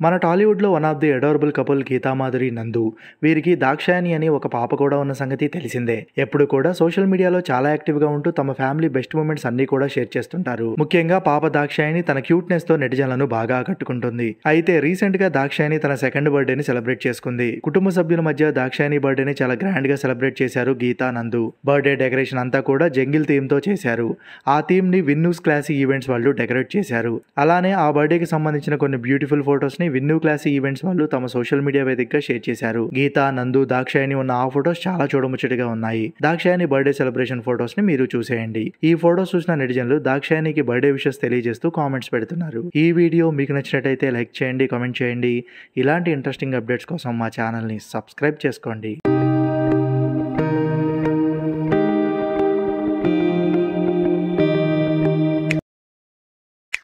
మన టాలీవుడ్లో one of the adorable couple Geetha Madhuri నందు వీరికి దాక్షాయని అని ఒక పాప కూడా ఉన్న సంగతి తెలిసిందే ఎప్పుడు కూడా సోషల్ మీడియాలో చాలా యాక్టివ్ గా ఉంటూ తమ ఫ్యామిలీ బెస్ట్ మూమెంట్స్ అన్ని కూడా షేర్ చేస్తుంటారు ముఖ్యంగా పాప దాక్షాయని తన క్యూట్నెస్ తో నెటిజన్లను బాగా ఆకట్టుకుంటుంది అయితే రీసెంట్ గా దాక్షాయని తన సెకండ్ బర్త్డేని సెలబ్రేట్ చేసుకుంది కుటుంబ సభ్యుల మధ్య దాక్షాయని బర్త్డేని చాలా గ్రాండ్ గా సెలబ్రేట్ చేశారు గీతా నందు బర్త్డే డెకరేషన్ అంతా కూడా జంగిల్ థీమ్ తో చేశారు ఆ థీమ్ ని విన్నూస్ క్లాసీ ఈవెంట్స్ వాళ్ళు డెకరేట్ చేశారు అలానే ఆ బర్త్డేకి సంబంధించిన కొన్ని బ్యూటిఫుల్ ఫొటోస్ ని విన్ను క్లాసీ ఈవెంట్స్ వాళ్ళు తమ సోషల్ మీడియా వేదికగా షేర్ చేశారు గీత నందు దాక్షాయని ఉన్న ఆ ఫొటోస్ చాలా చూడముచ్చటిగా ఉన్నాయి దాక్షాయని బర్త్డే సెలబ్రేషన్ ఫొటోస్ ని మీరు చూసేయండి ఈ ఫొటోస్ చూసిన నెటిజన్లు దాక్షాయనికి బర్త్డే విషెస్ తెలియజేస్తూ కామెంట్స్ పెడుతున్నారు ఈ వీడియో మీకు నచ్చినట్టయితే లైక్ చేయండి కామెంట్ చేయండి ఇలాంటి ఇంట్రెస్టింగ్ అప్డేట్స్ కోసం మా ఛానల్ని సబ్స్క్రైబ్ చేసుకోండి